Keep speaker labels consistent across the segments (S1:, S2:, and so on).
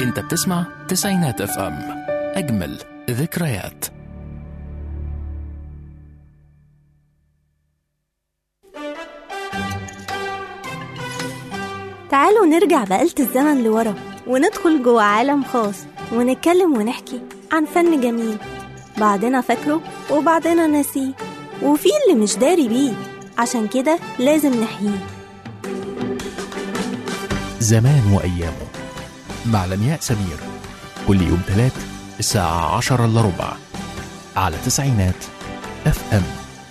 S1: انت بتسمع تسعينات اف ام اجمل ذكريات
S2: تعالوا نرجع بآلة الزمن لورا وندخل جوه عالم خاص ونتكلم ونحكي عن فن جميل بعضنا فاكره وبعضنا ناسيه وفي اللي مش داري بيه عشان كده لازم نحييه
S1: زمان وأيامه مع لمياء سمير كل يوم تلات الساعة عشرة إلا ربع على تسعينات اف ام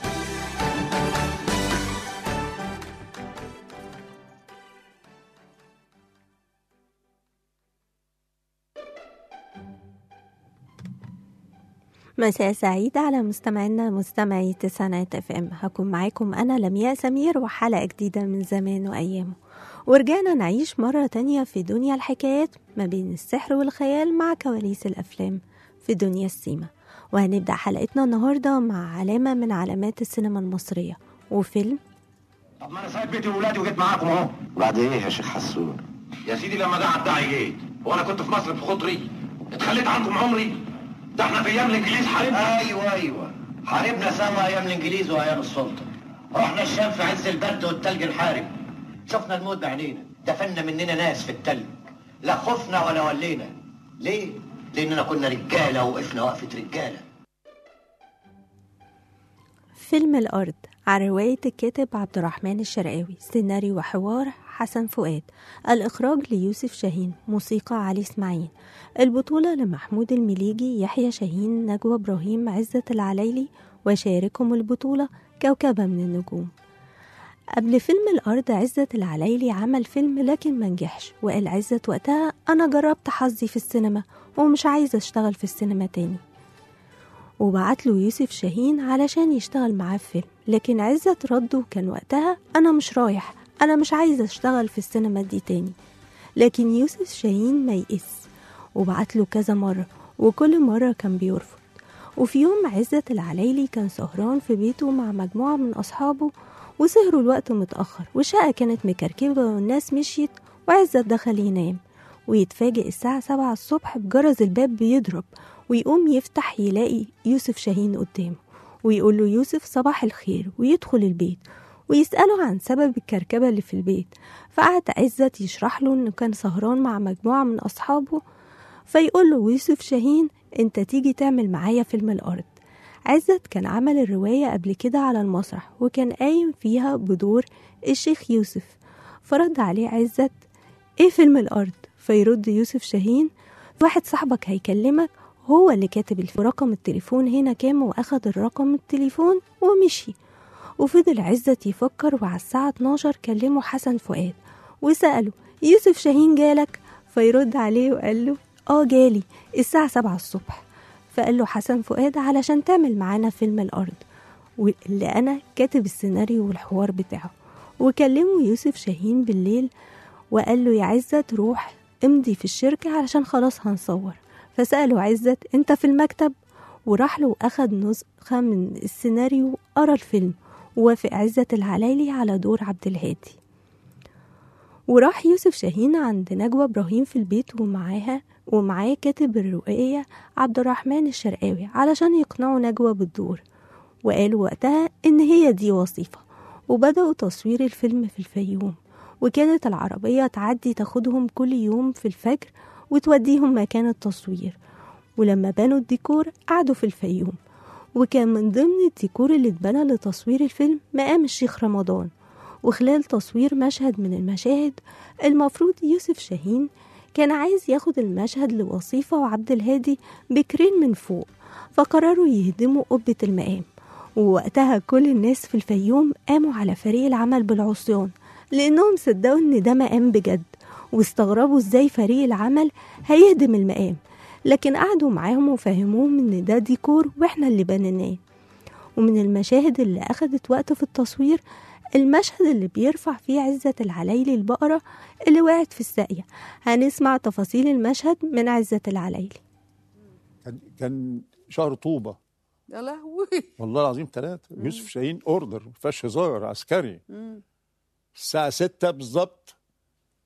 S2: مساء سعيد على مستمعينا مستمعي تسعينات اف ام هكون معاكم انا لمياء سمير وحلقة جديدة من زمان وايامه ورجعنا نعيش مرة تانية في دنيا الحكايات ما بين السحر والخيال مع كواليس الافلام في دنيا السيما وهنبدأ حلقتنا النهاردة مع علامة من علامات السينما المصرية وفيلم
S3: طب ما انا سايب بيتي وولادي وجيت معاكم اهو
S4: بعد ايه يا شيخ حسون
S3: يا سيدي لما ده عدعي جيت هو انا كنت في مصر بخطري اتخليت عنكم عمري ده احنا في ايام الانجليز حاربنا
S4: ايوه ايوه حاربنا سوا ايام الانجليز وايام السلطه رحنا الشام في عز البرد والتلج نحارب شفنا الموت بعينينا دفنا مننا ناس في التلج لا خفنا ولا ولينا ليه لاننا كنا رجاله ووقفنا وقفه رجاله
S2: فيلم الأرض على رواية الكاتب عبد الرحمن الشرقاوي سيناريو وحوار حسن فؤاد الإخراج ليوسف شاهين موسيقى علي إسماعيل البطولة لمحمود المليجي يحيى شاهين نجوى إبراهيم عزة العليلي وشاركهم البطولة كوكبة من النجوم قبل فيلم الأرض عزة العليلي عمل فيلم لكن منجحش وقال عزة وقتها أنا جربت حظي في السينما ومش عايزة أشتغل في السينما تاني وبعت له يوسف شاهين علشان يشتغل معاه في فيلم لكن عزت رده كان وقتها أنا مش رايح أنا مش عايزة أشتغل في السينما دي تاني لكن يوسف شاهين ما يئس وبعت له كذا مرة وكل مرة كان بيرفض وفي يوم عزت العليلي كان سهران في بيته مع مجموعة من أصحابه وسهروا الوقت متأخر والشقة كانت مكركبة والناس مشيت وعزت دخل ينام ويتفاجئ الساعة سبعة الصبح بجرس الباب بيضرب ويقوم يفتح يلاقي يوسف شاهين قدامه ويقول له يوسف صباح الخير ويدخل البيت ويسأله عن سبب الكركبة اللي في البيت فقعد عزت يشرح له انه كان سهران مع مجموعة من أصحابه فيقول له يوسف شاهين انت تيجي تعمل معايا فيلم الأرض عزت كان عمل الرواية قبل كده على المسرح وكان قايم فيها بدور الشيخ يوسف فرد عليه عزت ايه فيلم الأرض فيرد يوسف شاهين واحد صاحبك هيكلمك هو اللي كاتب الف- رقم التليفون هنا كام واخد الرقم التليفون ومشي وفضل عزت يفكر وعلى الساعة 12 كلمه حسن فؤاد وسأله يوسف شاهين جالك فيرد عليه وقال له اه جالي الساعة 7 الصبح فقال له حسن فؤاد علشان تعمل معانا فيلم الأرض واللي أنا كاتب السيناريو والحوار بتاعه وكلمه يوسف شاهين بالليل وقال له يا عزت روح امضي في الشركة علشان خلاص هنصور فسأله عزت انت في المكتب وراح له وأخد نسخة من السيناريو قرا الفيلم ووافق عزت العلايلي على دور عبد الهادي وراح يوسف شاهين عند نجوى إبراهيم في البيت ومعاها ومعاه كاتب الرواية عبد الرحمن الشرقاوي علشان يقنعوا نجوى بالدور وقالوا وقتها إن هي دي وظيفة وبدأوا تصوير الفيلم في الفيوم وكانت العربية تعدي تاخدهم كل يوم في الفجر وتوديهم مكان التصوير ولما بنوا الديكور قعدوا في الفيوم وكان من ضمن الديكور اللي اتبنى لتصوير الفيلم مقام الشيخ رمضان وخلال تصوير مشهد من المشاهد المفروض يوسف شاهين كان عايز ياخد المشهد لوصيفة وعبد الهادي بكرين من فوق فقرروا يهدموا قبة المقام ووقتها كل الناس في الفيوم قاموا على فريق العمل بالعصيان لأنهم صدقوا إن ده مقام بجد واستغربوا إزاي فريق العمل هيهدم المقام لكن قعدوا معاهم وفهموهم إن ده ديكور وإحنا اللي بنيناه ومن المشاهد اللي أخدت وقت في التصوير المشهد اللي بيرفع فيه عزة العلايلي البقرة اللي وقعت في الساقية هنسمع تفاصيل المشهد من عزة العلايلي
S5: كان كان شهر طوبه
S6: يا لهوي
S5: والله العظيم ثلاثة يوسف شاهين اوردر ما فيهاش هزار عسكري
S6: مم.
S5: الساعة ستة بالظبط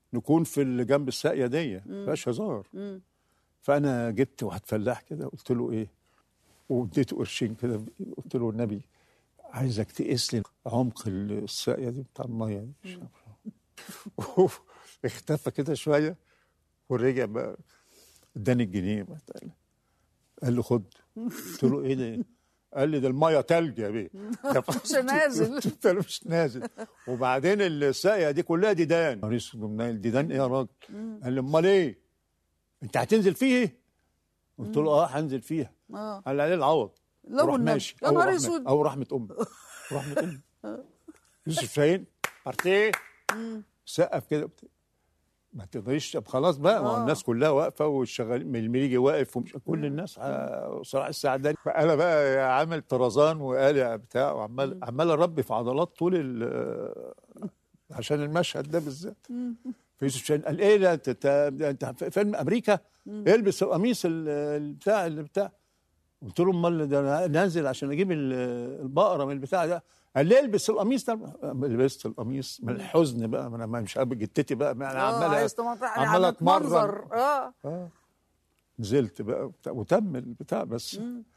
S5: نكون في اللي جنب الساقيه دي ما فيهاش هزار فانا جبت واحد فلاح كده قلت له ايه واديته قرشين كده قلت له النبي عايزك تقيس لي عمق الساقيه دي بتاع الميه دي مش عارف. اختفى كده شويه ورجع بقى اداني الجنيه بقى تعالى. قال له خد قلت له ايه ده قال لي ده الميه تلج يا بيه
S6: مش نازل.
S5: قلت له مش نازل وبعدين الساقيه دي كلها ديدان نهار اسود ومنيل ديدان ايه يا راجل قال لي امال ايه انت هتنزل فيه قلت له اه هنزل فيها
S6: اه
S5: قال لي عليه العوض
S6: لا
S5: وراح
S6: والنبي.
S5: ماشي
S6: يا
S5: أو
S6: نهار
S5: رحمة-
S6: اسود.
S5: او رحمه امي رحمه امي يوسف شاهين بارتيه سقف كده بت- ما تقدريش طب خلاص بقى ما هو
S6: آه.
S5: الناس كلها واقفه والشغال من المليجي واقف ومش كل الناس ع- صراع السعداني فانا بقى عامل طرزان وقالع بتاع وعمال عمال اربي في عضلات طول ال- عشان المشهد ده بالذات فيوسف شاهين قال ايه ده انت انت انت في فيلم امريكا البس القميص ال- البتاع اللي بتاع قلت له امال ده انا نازل عشان اجيب ال- البقره من البتاع ده قال لي البس القميص ده لبست القميص من الحزن بقى ما انا ما- مش قابل جتتي بقى ما انا
S6: اه
S5: عمال
S6: عايز تمطع
S5: عمال
S6: يعني
S5: اتمرن
S6: منظر اه
S5: اه نزلت بقى وبتاع وتم البتاع بس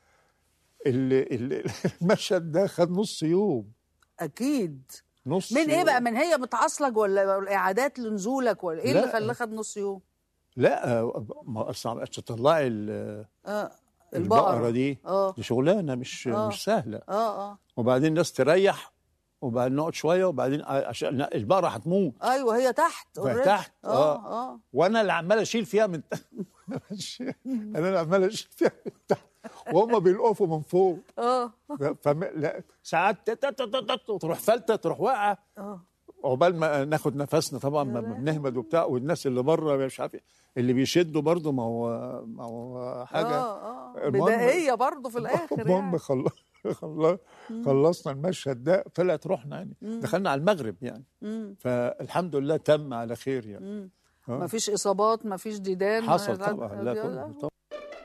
S5: ال- ال- المشهد ده خد نص يوم
S6: اكيد
S5: نص
S6: من ايه
S5: يوم.
S6: بقى من هي بتعصلك ولا الاعادات لنزولك ولا ايه
S5: لا.
S6: اللي خلاه خد نص يوم
S5: لا آه، ما اصلا عشان تطلعي ال-
S6: اه
S5: البقره دي
S6: اه
S5: دي شغلانه مش
S6: آه.
S5: مش سهله
S6: اه اه
S5: وبعدين الناس تريح وبعدين نقعد شويه وبعدين عشان البقره هتموت
S6: ايوه هي تحت already.
S5: تحت،
S6: اه
S5: آه.
S6: اه
S5: وانا اللي عمال اشيل فيها من تحت انا اللي عمال اشيل فيها من تحت وهم بيلقفوا من فوق
S6: اه
S5: فم... لا ساعات ت- ت- ت- ت- تروح فلته تروح واقعه
S6: اه
S5: عقبال ما ناخد نفسنا طبعا ما بنهمد وبتاع والناس اللي بره مش عارف إيه، اللي بيشدوا برضه ما هو ما هو حاجه
S6: اه اه
S5: المهم-
S6: بدائيه برضه في الاخر
S5: المهم
S6: يعني
S5: خل... خل... خلصنا المشهد ده طلعت رحنا يعني دخلنا على المغرب يعني
S6: مم.
S5: فالحمد لله تم على خير يعني
S6: مم.
S5: آه.
S6: مفيش اصابات مفيش ديدان
S5: حصل
S6: ما-
S5: طبعا لا كله طبعا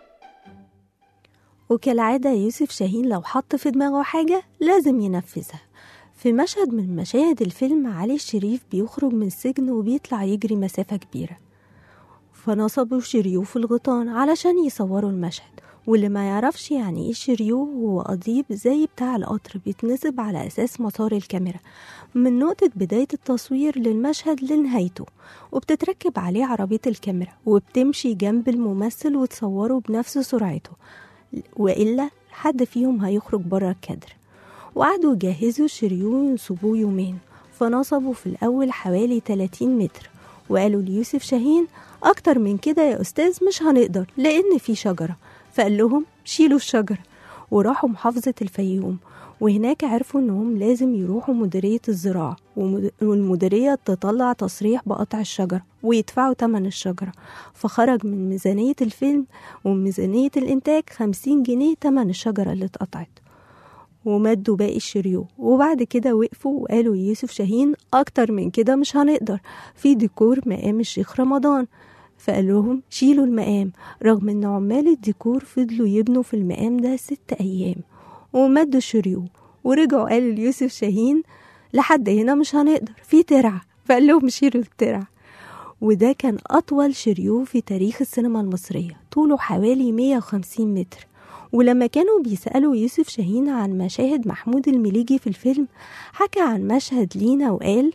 S2: وكالعادة يوسف شاهين لو حط في دماغه حاجة لازم ينفذها في مشهد من مشاهد الفيلم علي الشريف بيخرج من السجن وبيطلع يجري مسافة كبيرة فنصبوا شريو في الغيطان علشان يصوروا المشهد واللي ما يعرفش يعني ايه شريو هو قضيب زي بتاع القطر بيتنصب على أساس مسار الكاميرا من نقطة بداية التصوير للمشهد لنهايته وبتتركب عليه عربية الكاميرا وبتمشي جنب الممثل وتصوره بنفس سرعته وإلا حد فيهم هيخرج بره الكادر وقعدوا يجهزوا شريو وينصبوه يومين فنصبوا في الأول حوالي 30 متر وقالوا ليوسف شاهين أكتر من كده يا أستاذ مش هنقدر لأن في شجرة فقال لهم شيلوا الشجرة وراحوا محافظة الفيوم وهناك عرفوا انهم لازم يروحوا مديرية الزراعة ومد- والمديرية تطلع تصريح بقطع الشجرة ويدفعوا تمن الشجرة فخرج من ميزانية الفيلم وميزانية الإنتاج خمسين جنيه تمن الشجرة اللي اتقطعت ومدوا باقي الشريو وبعد كده وقفوا وقالوا يوسف شاهين أكتر من كده مش هنقدر في ديكور مقام الشيخ رمضان فقال لهم شيلوا المقام رغم ان عمال الديكور فضلوا يبنوا في المقام ده ست أيام ومدوا الشريو ورجعوا قالوا ليوسف شاهين لحد هنا مش هنقدر في ترعة فقال لهم شيلوا الترعة وده كان أطول شريو في تاريخ السينما المصرية طوله حوالي 150 متر ولما كانوا بيسألوا يوسف شاهين عن مشاهد محمود المليجي في الفيلم حكى عن مشهد لينا وقال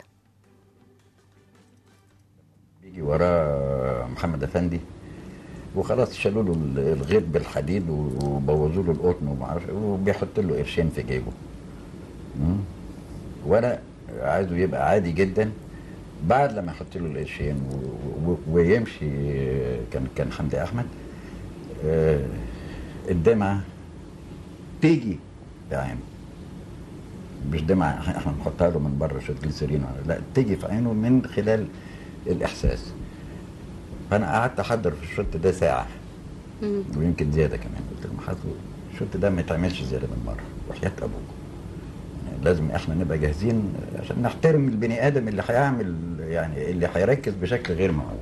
S7: بيجي وراه محمد افندي وخلاص شالوا له الغيط بالحديد وبوظوا له القطن وما اعرفش إيه، وبيحط له قرشين في جيبه مم. وانا عايزه يبقى عادي جدا بعد لما يحط له القرشين و- و- ويمشي كان كان حمدي احمد آه، الدمعه تيجي في عينه مش دمعه احنا بنحطها له من بره شويه جليسرين ولا- لا تيجي في عينه من خلال الاحساس فانا قعدت احضر في الشوت ده ساعه ويمكن زياده كمان قلت لهم حاسبوا الشوت ده ما يتعملش زياده من مره وحياه ابوكم يعني لازم احنا نبقى جاهزين عشان نحترم البني ادم اللي هيعمل يعني اللي هيركز بشكل غير معقول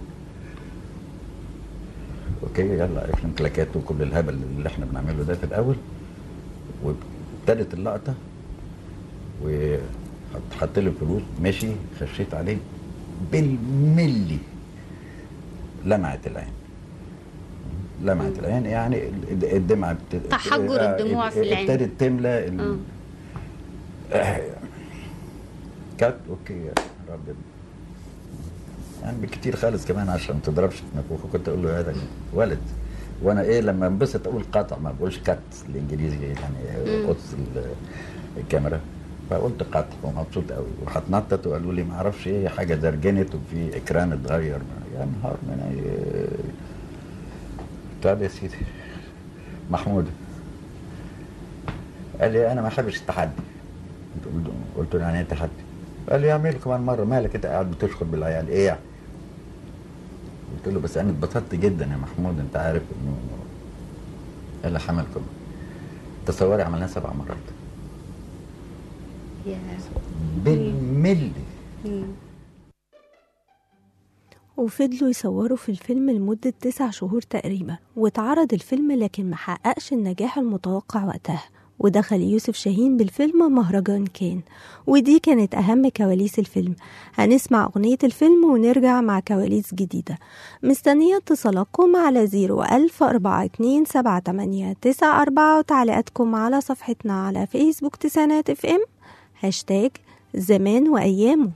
S7: اوكي يلا افلم كلاكات وكل الهبل اللي احنا بنعمله ده في الاول وابتدت اللقطه وحط لي الفلوس ماشي خشيت عليه بالملي لمعت العين لمعت العين يعني ال- الدمعة بت...
S8: تحجر
S7: آه،
S8: الدموع في العين.
S7: ابتدت تملى ال... آه. كات اوكي يا رب يعني بكتير خالص كمان عشان ما تضربش في نافوخه كنت اقول له هذا ولد وانا ايه لما انبسط اقول قطع ما بقولش كات الانجليزي يعني قدس ال- الكاميرا فقلت قطع ومبسوط قوي وهتنطط وقالوا لي ما اعرفش ايه حاجه درجنت وفي اكران اتغير يا نهار من أي... طب يا سيدي محمود قال لي انا ما احبش التحدي قلت له- قلت له يعني ايه تحدي؟ قال لي اعمل كمان مره مالك انت قاعد بتشخط بالعيال ايه يعني؟ قلت له بس انا اتبسطت جدا يا محمود انت عارف انه اللي حملكم تصوري عملناها سبع مرات
S8: يا
S7: بالملي
S2: وفضلوا يصوروا في الفيلم لمدة تسع شهور تقريبا واتعرض الفيلم لكن محققش النجاح المتوقع وقتها ودخل يوسف شاهين بالفيلم مهرجان كان ودي كانت أهم كواليس الفيلم هنسمع أغنية الفيلم ونرجع مع كواليس جديدة مستنية اتصالاتكم على زيرو ألف أربعة اتنين سبعة تمانية تسعة أربعة وتعليقاتكم على صفحتنا على فيسبوك تسعينات اف ام هاشتاج زمان وأيامه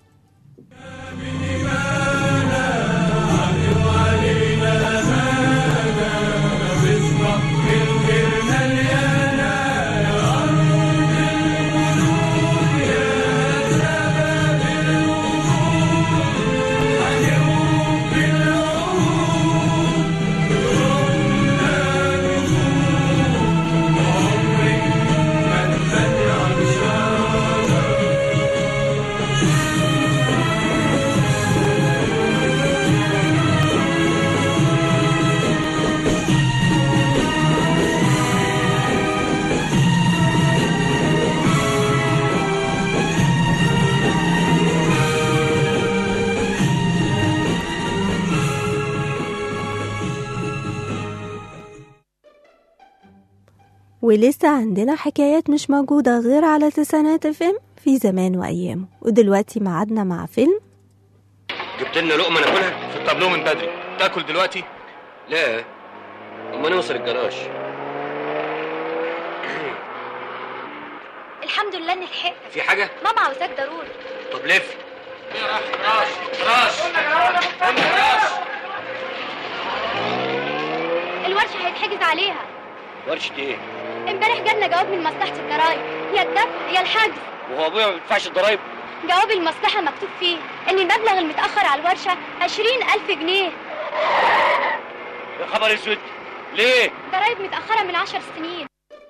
S2: ولسه عندنا حكايات مش موجودة غير على تسعينات اف ام في زمان وأيامه ودلوقتي معادنا مع فيلم
S9: جبت لنا لقمه ناكلها في الطابلو من بدري تاكل دلوقتي لا اما نوصل الجراج
S8: الحمد لله اني لحقت
S9: في حاجه
S8: ماما عاوزاك ضروري
S9: طب لف راش راش راش
S8: الورشه هيتحجز عليها
S9: ورشه ايه
S8: امبارح جالنا جواب من مصلحه الضرايب يا الدفع يا الحجز
S9: وهو ابويا ما بيدفعش الضرايب
S8: جواب المصلحه مكتوب فيه ان المبلغ المتاخر على الورشه عشرين ألف جنيه
S9: يا خبر اسود ليه
S8: ضرايب متاخره من عشر سنين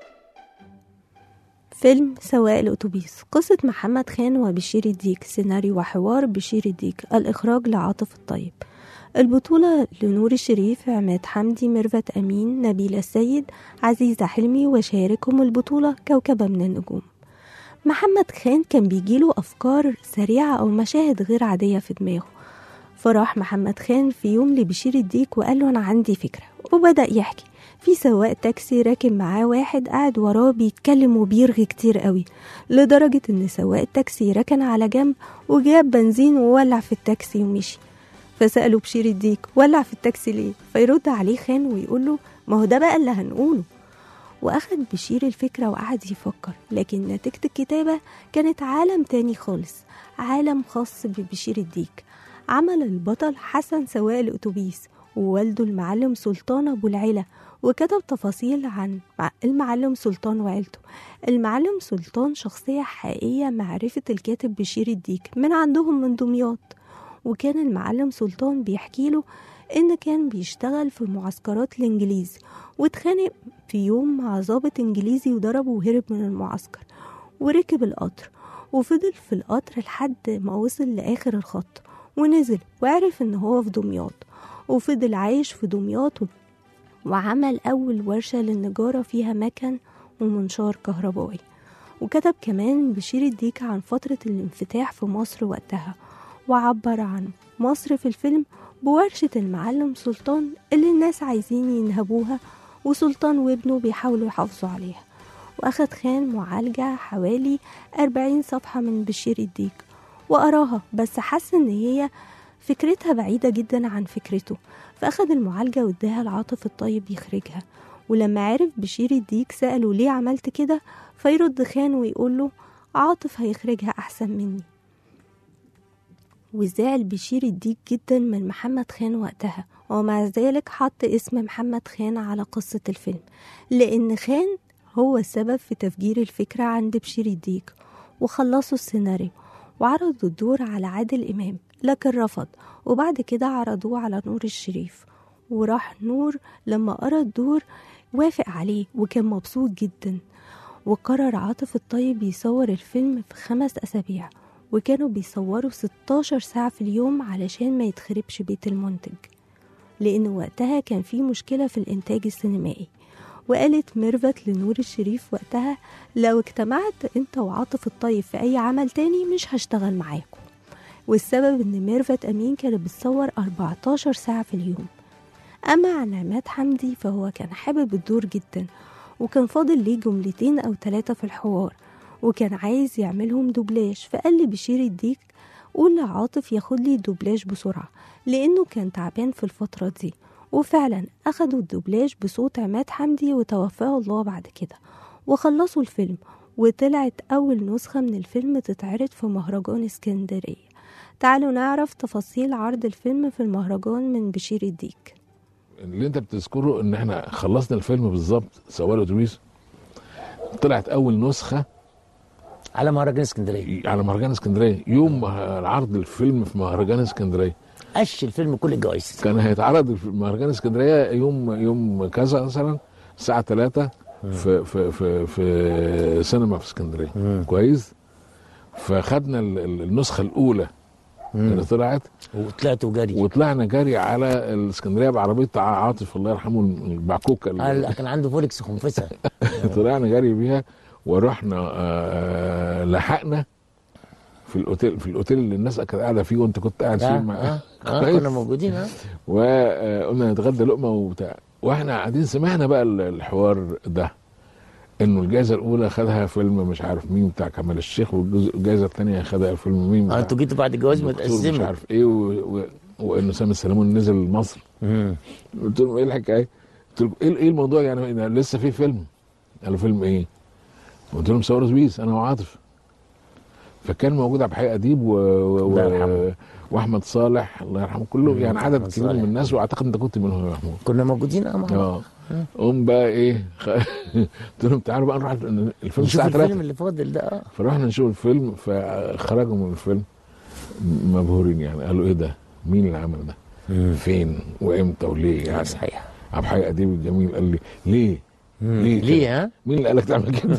S2: فيلم سواق الأتوبيس قصة محمد خان وبشير الديك سيناريو وحوار بشير الديك الإخراج لعاطف الطيب البطولة لنور الشريف عماد حمدي ميرفت أمين نبيلة السيد عزيزة حلمي وشاركهم البطولة كوكبة من النجوم محمد خان كان بيجيله أفكار سريعة أو مشاهد غير عادية في دماغه فراح محمد خان في يوم لبشير الديك وقال له أنا عندي فكرة وبدأ يحكي في سواق تاكسي راكب معاه واحد قاعد وراه بيتكلم وبيرغي كتير قوي لدرجة إن سواق التاكسي ركن على جنب وجاب بنزين وولع في التاكسي ومشي فسأله بشير الديك ولع في التاكسي ليه فيرد عليه خان ويقول له ما هو ده بقى اللي هنقوله وأخد بشير الفكرة وقعد يفكر لكن نتيجة الكتابة كانت عالم تاني خالص عالم خاص ببشير الديك عمل البطل حسن سواق الأتوبيس ووالده المعلم سلطان أبو العلا وكتب تفاصيل عن مع- المعلم سلطان وعيلته المعلم سلطان شخصية حقيقية معرفة الكاتب بشير الديك من عندهم من دمياط وكان المعلم سلطان بيحكي له إن كان بيشتغل في معسكرات الإنجليز واتخانق في يوم مع ضابط إنجليزي وضربه وهرب من المعسكر وركب القطر وفضل في القطر لحد ما وصل لآخر الخط ونزل وعرف إن هو في دمياط وفضل عايش في دمياط و- وعمل أول ورشة للنجارة فيها مكن ومنشار كهربائي وكتب كمان بشير الديك عن فترة الانفتاح في مصر وقتها وعبر عن مصر في الفيلم بورشة المعلم سلطان اللي الناس عايزين ينهبوها وسلطان وابنه بيحاولوا يحافظوا عليها وأخد خان معالجة حوالي 40 صفحة من بشير الديك وقراها بس حس إن هي فكرتها بعيدة جدا عن فكرته فأخد المعالجة واداها لعاطف الطيب يخرجها ولما عرف بشير الديك سأله ليه عملت كده فيرد خان ويقول له عاطف هيخرجها أحسن مني وزعل بشير الديك جدا من محمد خان وقتها ومع ذلك حط اسم محمد خان على قصة الفيلم لأن خان هو السبب في تفجير الفكرة عند بشير الديك وخلصوا السيناريو وعرضوا الدور على عادل إمام لكن رفض وبعد كده عرضوه على نور الشريف وراح نور لما قرا الدور وافق عليه وكان مبسوط جدا وقرر عاطف الطيب يصور الفيلم في خمس أسابيع وكانوا بيصوروا 16 ساعة في اليوم علشان ما يتخربش بيت المنتج لأن وقتها كان في مشكلة في الإنتاج السينمائي وقالت ميرفت لنور الشريف وقتها لو اجتمعت انت وعاطف الطيب في أي عمل تاني مش هشتغل معاكم والسبب ان ميرفت أمين كانت بتصور 14 ساعة في اليوم أما عن عماد حمدي فهو كان حابب الدور جدا وكان فاضل ليه جملتين أو ثلاثة في الحوار وكان عايز يعملهم دوبلاج فقال لي بشير الديك قول لعاطف ياخد لي الدوبلاج بسرعة لأنه كان تعبان في الفترة دي وفعلا أخدوا الدوبلاج بصوت عماد حمدي وتوفاه الله بعد كده وخلصوا الفيلم وطلعت أول نسخة من الفيلم تتعرض في مهرجان اسكندرية تعالوا نعرف تفاصيل عرض الفيلم في المهرجان من بشير الديك
S10: اللي انت بتذكره ان احنا خلصنا الفيلم بالظبط سوار اتوبيس طلعت اول نسخه
S11: على مهرجان اسكندريه
S10: على مهرجان اسكندريه يوم عرض الفيلم في مهرجان اسكندريه
S11: قش الفيلم كل الجوائز
S10: كان هيتعرض في مهرجان اسكندريه يوم يوم كذا مثلا الساعه 3 في في في في سينما في اسكندريه كويس فخدنا ال- ال- النسخه الاولى اللي طلعت
S11: وطلعتوا جري
S10: وطلعنا جري على الاسكندريه بعربيه عاطف الله يرحمه البعكوكه اللي-
S11: قال كان عنده فولكس خنفسه
S10: طلعنا جري بيها ورحنا آه، لحقنا في الاوتيل في الاوتيل اللي الناس كانت قاعده فيه وانت كنت قاعد فيه
S11: آه،
S10: مع
S11: آه، آه،
S10: كويس؟
S11: كنا موجودين اه
S10: وقلنا نتغدى لقمه وبتاع واحنا قاعدين سمعنا بقى ال- الحوار ده انه الجائزه الاولى خدها فيلم مش عارف مين بتاع كمال الشيخ والجائزه الثانيه خدها فيلم مين
S11: اه
S10: بتاع
S11: انتوا جيتوا بعد الجواز
S10: دكتور مش
S11: متقسموا
S10: عارف ايه و... و... وانه سامي السلمون نزل مصر قلت لهم ايه الحكايه؟ قلت لهم ايه ايه الموضوع يعني ده لسه في فيلم قالوا فيلم ايه؟ قلت لهم صور سويس انا وعاطف فكان موجود عبد الحقيق اديب و... و...
S11: الله
S10: و...
S11: يرحمه.
S10: واحمد صالح الله يرحمه كله يعني عدد
S11: أحمد
S10: كبير
S11: صالح.
S10: من الناس واعتقد انت كنت منهم يا محمود
S11: كنا موجودين اه مع بعض.
S10: اه قوم بقى ايه خ... قلت لهم تعالوا بقى نروح الفيلم
S11: نشوف
S10: الساعه
S11: الفيلم
S10: 3
S11: اللي فاضل ده اه
S10: فرحنا نشوف الفيلم فخرجوا من الفيلم مبهورين يعني قالوا ايه ده؟ مين اللي عمل ده؟ فين وامتى وليه يعني
S11: صحيح
S10: عبد الحي اديب الجميل قال لي ليه؟ ليه كده؟
S11: ليه ها؟
S10: مين اللي قالك تعمل كده؟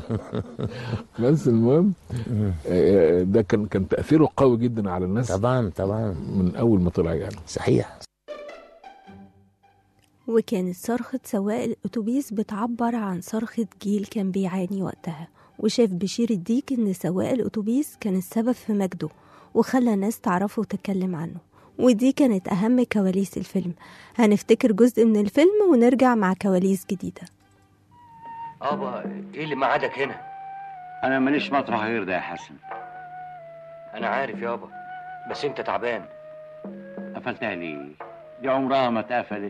S10: بس المهم آه، ده كان كان تاثيره قوي جدا على الناس
S11: طبعا طبعا
S10: من اول ما طلع يعني
S11: صحيح
S2: وكانت صرخة سواق الأتوبيس بتعبر عن صرخة جيل كان بيعاني وقتها وشاف بشير الديك إن سواق الأتوبيس كان السبب في مجده وخلى ناس تعرفه وتتكلم عنه ودي كانت أهم كواليس الفيلم هنفتكر جزء من الفيلم ونرجع مع كواليس جديدة
S9: ابا ايه اللي معادك هنا
S12: انا ماليش مطرح غير ده يا حسن
S9: انا عارف يابا بس انت تعبان
S12: قفلتها ليه دي عمرها ما اتقفلت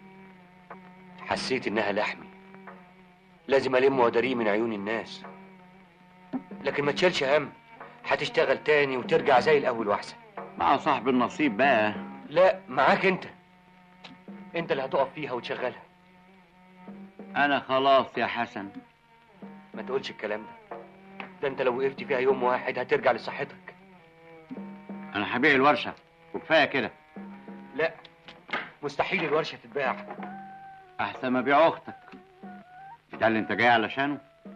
S9: حسيت انها لحمي لازم الم واداريه من عيون الناس لكن ما تشيلش هم هتشتغل تاني وترجع زي الاول واحسن
S12: مع صاحب النصيب بقى
S9: لا معاك انت انت اللي هتقف فيها وتشغلها
S12: انا خلاص يا حسن
S9: ما تقولش الكلام ده ده انت لو وقفت فيها يوم واحد هترجع لصحتك
S12: انا هبيع الورشه وكفايه كده
S9: لا مستحيل الورشه تتباع
S12: احسن ما ابيع اختك ده اللي انت جاي علشانه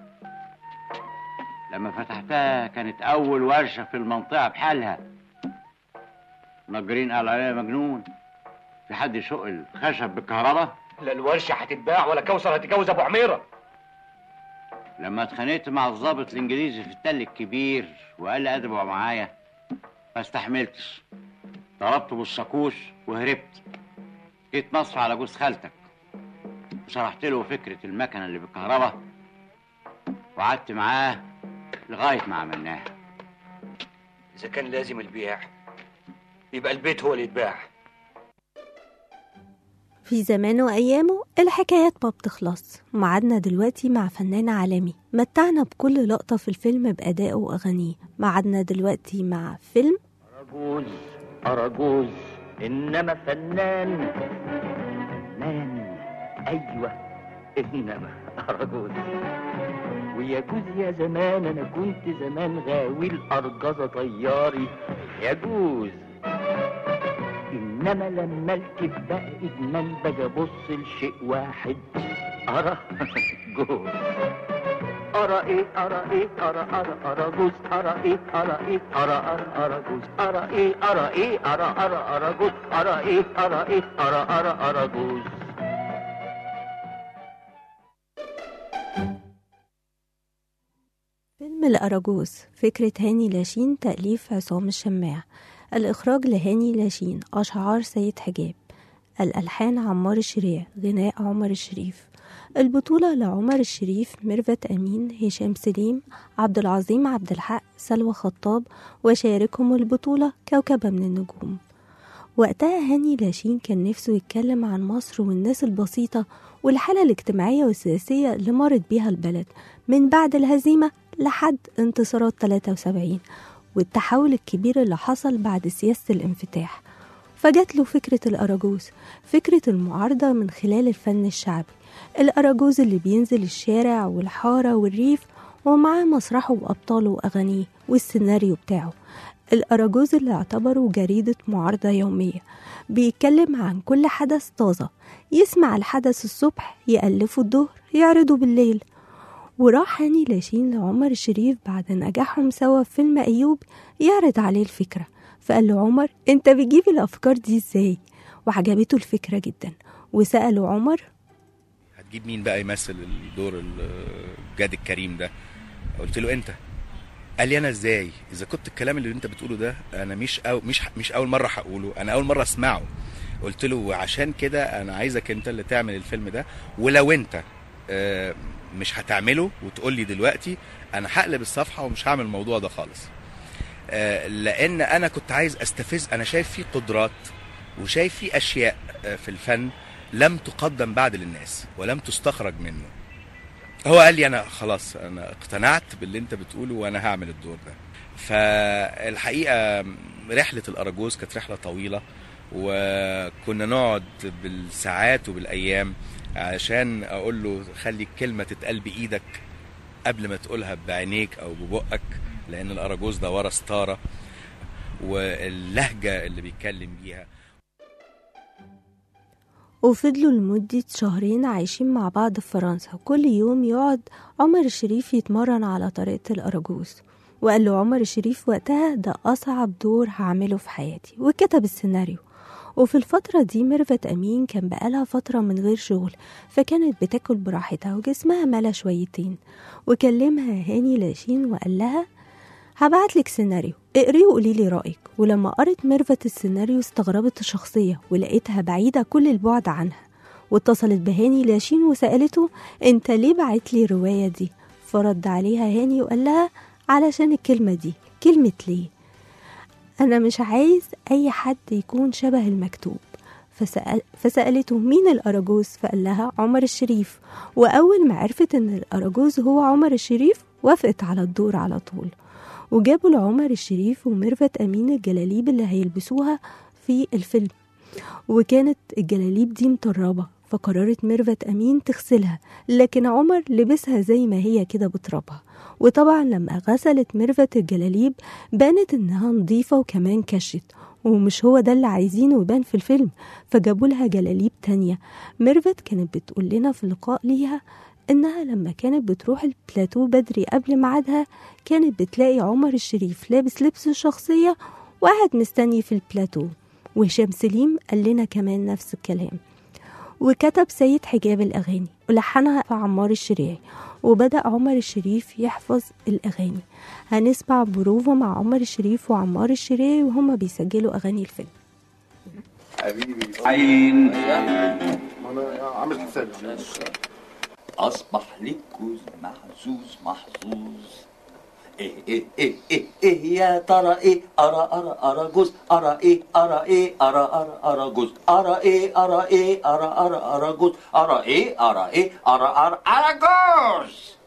S12: لما فتحتها كانت اول ورشه في المنطقه بحالها نجارين قالوا عليها مجنون في حد يشق الخشب بالكهرباء
S9: لا الورشه هتتباع ولا كوثر هتتجوز ابو عميره
S12: لما اتخانقت مع الضابط الانجليزي في التل الكبير وقال لي ادبوا معايا ما استحملتش ضربته بالشاكوش وهربت جيت مصر على جوز خالتك وشرحت له فكره المكنه اللي بالكهرباء وقعدت معاه لغايه ما عملناها
S9: اذا كان لازم البيع يبقى البيت هو اللي يتباع
S2: في زمان وأيامه الحكايات ما بتخلص معادنا دلوقتي مع فنان عالمي متعنا بكل لقطة في الفيلم بأدائه وأغانيه معادنا دلوقتي مع فيلم
S13: أرجوز أرجوز إنما فنان فنان أيوة إنما أرجوز ويجوز يا زمان أنا كنت زمان غاوي الأرجزة طياري يجوز إنما لما الكب بقى إدمان باجي أبص لشيء واحد أرى جوز أرى إيه أرى إيه أرى أرى أرى جوز أرى إيه أرى إيه أرى أرى أرى جوز أرى إيه أرى إيه أرى أرى أرى جوز أرى إيه أرى إيه أرى أرى أرى جوز
S2: فيلم الأراجوز فكرة هاني لاشين تأليف عصام الشماع الإخراج لهاني لاشين أشعار سيد حجاب الألحان عمار الشريع غناء عمر الشريف البطولة لعمر الشريف ميرفت أمين هشام سليم عبد العظيم عبد الحق سلوى خطاب وشاركهم البطولة كوكبة من النجوم وقتها هاني لاشين كان نفسه يتكلم عن مصر والناس البسيطة والحالة الاجتماعية والسياسية اللي مرت بيها البلد من بعد الهزيمة لحد انتصارات 73 والتحول الكبير اللي حصل بعد سياسة الانفتاح فجات له فكرة الأراجوز فكرة المعارضة من خلال الفن الشعبي الأراجوز اللي بينزل الشارع والحارة والريف ومعاه مسرحه وأبطاله وأغانيه والسيناريو بتاعه الأراجوز اللي اعتبره جريدة معارضة يومية بيتكلم عن كل حدث طازة يسمع الحدث الصبح يألفه الظهر يعرضه بالليل وراح هاني لاشين لعمر الشريف بعد نجاحهم سوا في فيلم أيوب يعرض عليه الفكرة فقال له عمر انت بتجيب الأفكار دي ازاي وعجبته الفكرة جدا وسأله عمر
S14: هتجيب مين بقى يمثل الدور الجاد الكريم ده قلت له انت قال لي انا ازاي اذا كنت الكلام اللي انت بتقوله ده انا مش أو مش مش اول مره هقوله انا اول مره اسمعه قلت له عشان كده انا عايزك انت اللي تعمل الفيلم ده ولو انت آه، مش هتعمله وتقول لي دلوقتي انا هقلب الصفحه ومش هعمل الموضوع ده خالص آه، لان انا كنت عايز استفز انا شايف في قدرات وشايف في اشياء آه، في الفن لم تقدم بعد للناس ولم تستخرج منه هو قال لي انا خلاص انا اقتنعت باللي انت بتقوله وانا هعمل الدور ده فالحقيقه رحله الاراجوز كانت رحله طويله وكنا نقعد بالساعات وبالايام عشان اقول له خلي الكلمه تتقال بايدك قبل ما تقولها بعينيك او ببقك لان الاراجوز ده ورا ستاره واللهجه اللي بيتكلم بيها
S2: وفضلوا لمدة شهرين عايشين مع بعض في فرنسا كل يوم يقعد عمر الشريف يتمرن على طريقة الأراجوز وقال له عمر الشريف وقتها ده أصعب دور هعمله في حياتي وكتب السيناريو وفي الفترة دي ميرفت أمين كان بقالها فترة من غير شغل فكانت بتاكل براحتها وجسمها ملا شويتين وكلمها هاني لاشين وقال لها هبعتلك سيناريو اقريه وقولي لي رأيك ولما قرت ميرفت السيناريو استغربت الشخصية ولقيتها بعيدة كل البعد عنها واتصلت بهاني لاشين وسألته انت ليه بعت لي الرواية دي فرد عليها هاني وقال لها علشان الكلمة دي كلمة ليه أنا مش عايز أي حد يكون شبه المكتوب فسأل فسألته مين الأراجوز فقال لها عمر الشريف وأول ما عرفت إن الأراجوز هو عمر الشريف وافقت على الدور على طول وجابوا لعمر الشريف وميرفت أمين الجلاليب اللي هيلبسوها في الفيلم وكانت الجلاليب دي مطربة فقررت ميرفت أمين تغسلها لكن عمر لبسها زي ما هي كده بترابها وطبعا لما غسلت ميرفت الجلاليب بانت إنها نظيفة وكمان كشت ومش هو ده اللي عايزينه يبان في الفيلم فجابوا لها جلاليب تانية ميرفت كانت بتقول لنا في لقاء ليها إنها لما كانت بتروح البلاتو بدري قبل ميعادها كانت بتلاقي عمر الشريف لابس لبس الشخصية وقاعد مستني في البلاتو وهشام سليم قال لنا كمان نفس الكلام وكتب سيد حجاب الأغاني ولحنها عمار الشريعي وبدأ عمر الشريف يحفظ الأغاني هنسمع بروفا مع عمر الشريف وعمار الشريعي وهما بيسجلوا أغاني الفيلم
S15: حبيبي عين
S16: انا عامل حسابي
S15: أصبح لك جوز محظوظ محظوظ
S17: ايه ايه ايه ايه ايه يا ترى ايه ارى ارى ارى جوز ارى ايه ارى ايه ارى ارى ارى جوز ارى ايه ارى ايه ارى ارى ارى جوز ارى ايه ارى ايه ارى ارى ارى جوز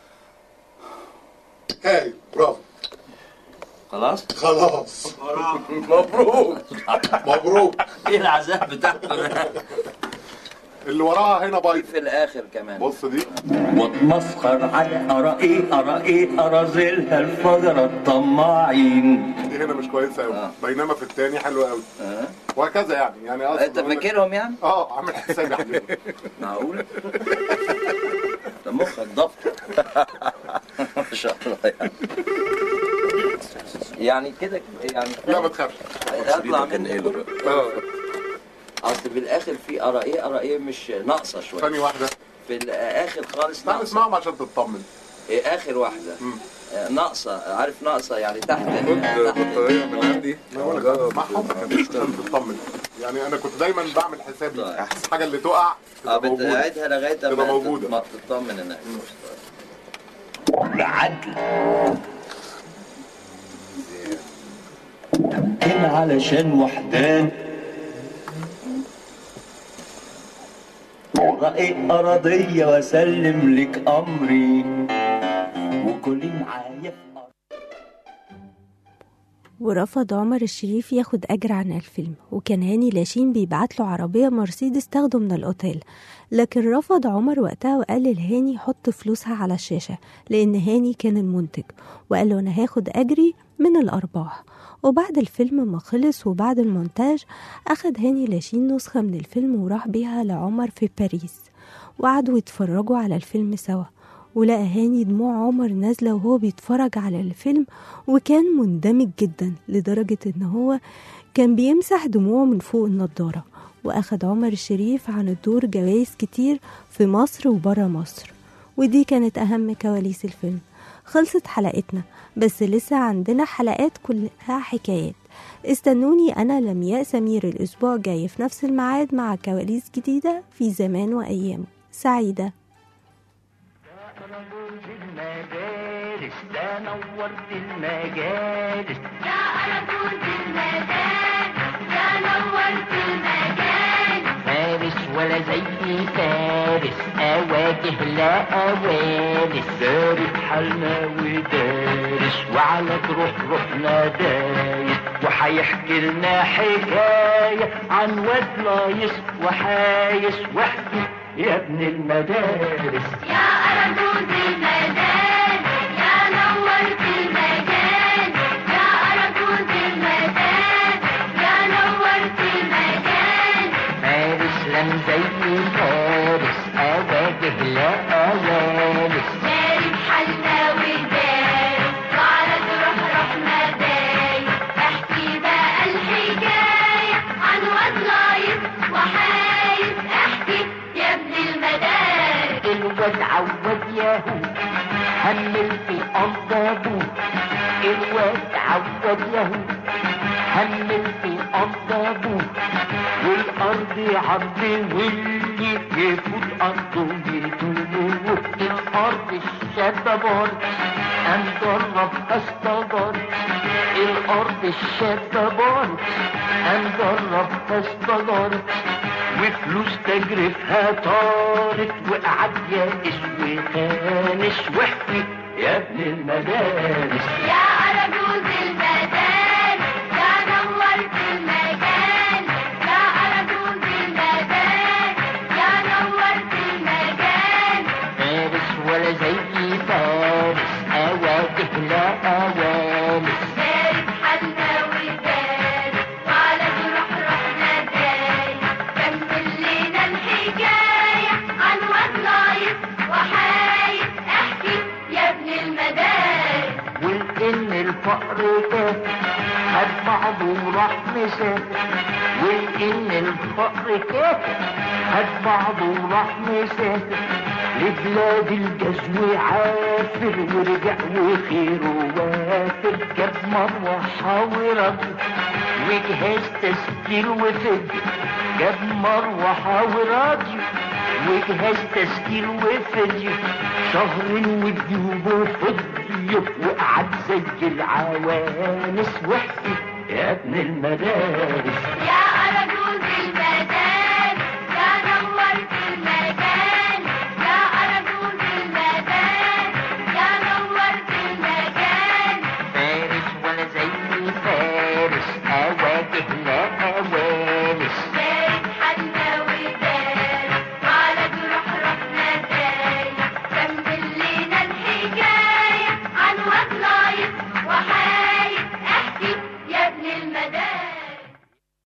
S16: هاي برافو
S17: خلاص
S16: خلاص
S17: مبروك
S16: مبروك
S17: ايه العذاب بتاعته ده
S16: اللي وراها هنا بايظ
S17: في الاخر كمان
S16: بص دي
S17: واتمسخر على ارى ايه ارى ايه ارى زلها الفجر الطماعين
S16: دي هنا مش كويسه قوي بينما في الثاني حلو قوي وهكذا يعني يعني قصد
S17: انت
S16: أقول لك-
S17: فاكرهم يعني؟
S16: اه عامل حسابي عليهم
S17: معقول ده مخك ضبط ما شاء الله يعني يعني كده يعني
S16: لا ما تخافش
S17: اطلع منه اصل في الاخر في ارى ايه ارى ايه مش ناقصه شويه
S16: ثاني واحده
S17: في الاخر خالص
S16: تعال
S17: ناقصه
S16: اسمعهم عشان تطمن
S17: إيه اخر واحده آه، ناقصه عارف ناقصه يعني تحت
S16: بطاريه من عندي اسمعهم عشان تطمن يعني انا كنت دايما بعمل حسابي الحاجه اللي تقع
S17: اه
S16: تبقى موجوده
S17: بتقعدها لغايه
S16: تبقى
S17: ما
S16: موجودة.
S17: ما تطمن انك بعدل كان علشان وحدان رأي أراضية وأسلم لك أمري وكلي معايا في
S2: ورفض عمر الشريف ياخد أجر عن الفيلم وكان هاني لاشين بيبعت له عربية مرسيدس تاخده من الأوتيل لكن رفض عمر وقتها وقال لهاني حط فلوسها على الشاشة لأن هاني كان المنتج وقال له أنا هاخد أجري من الأرباح وبعد الفيلم ما خلص وبعد المونتاج أخد هاني لاشين نسخة من الفيلم وراح بيها لعمر في باريس وقعدوا يتفرجوا على الفيلم سوا ولقى هاني دموع عمر نازلة وهو بيتفرج على الفيلم وكان مندمج جدا لدرجة ان هو كان بيمسح دموعه من فوق النضارة وأخد عمر الشريف عن الدور جوائز كتير في مصر وبره مصر ودي كانت أهم كواليس الفيلم خلصت حلقتنا بس لسه عندنا حلقات كلها حكايات استنوني أنا لمياء سمير الأسبوع الجاي في نفس الميعاد مع كواليس جديدة في زمان وأيام سعيدة
S13: المدارس ده نورت المجالس
S8: يا أرجوز المدارس يا نورت المجال
S13: فارس ولا زي فارس أواجه لا أوانس دارس حالنا ودارس وعلى جروح روحنا دايس وهيحكي لنا حكاية عن واد لايس وحايس واحكي يا ابن المدارس
S8: يا أرجوز المدارس يا نورت المجال يا أرجوز المدارس يا نورت المجال
S13: فارس لم زي فارس أواجه لا أوانس
S8: داري حالنا وداري وعلى جروح روحنا دايس احكي بقى الحكاية عن واد لايس وحايس احكي يا ابن المدارس
S13: الواد عود ياهو همل في أرض أبوه الواد عود ياهو همل في أرض أبوه والأرض عرض واللي يفوت أرضه يدوه الأرض الشبابار أم جرب أستجار الأرض الشبابار أم جرب أستجار وفلوس تجرفها طارت وقعد يائس وخانس واحكي يا ابن المدارس
S8: يا أرجوز المدارس يا نورت المجال يا أرجوز المدارس يا نورت المجال
S13: فارس ولا زي فارس أواجه لا أوانس
S8: دارس حالنا ودارس وعلى جروح روحنا دايس كمل لنا الحكاية عن واد لايس وحايس احكي يا ابن المدارس
S13: وإن الفقر كان خد بعضه وراح مسافر وإن الفقر كان خد بعضه وراح مسافر لبلاد الجزو عافر ورجع وخيره وافر جاب مروحة ورجل وجهاز تسجيل وفجر جاب مروحة وراديو وجهاز تسجيل وفيديو شهر وجيوبه فضيو وقعد زي العوانس واحكي يا ابن المدارس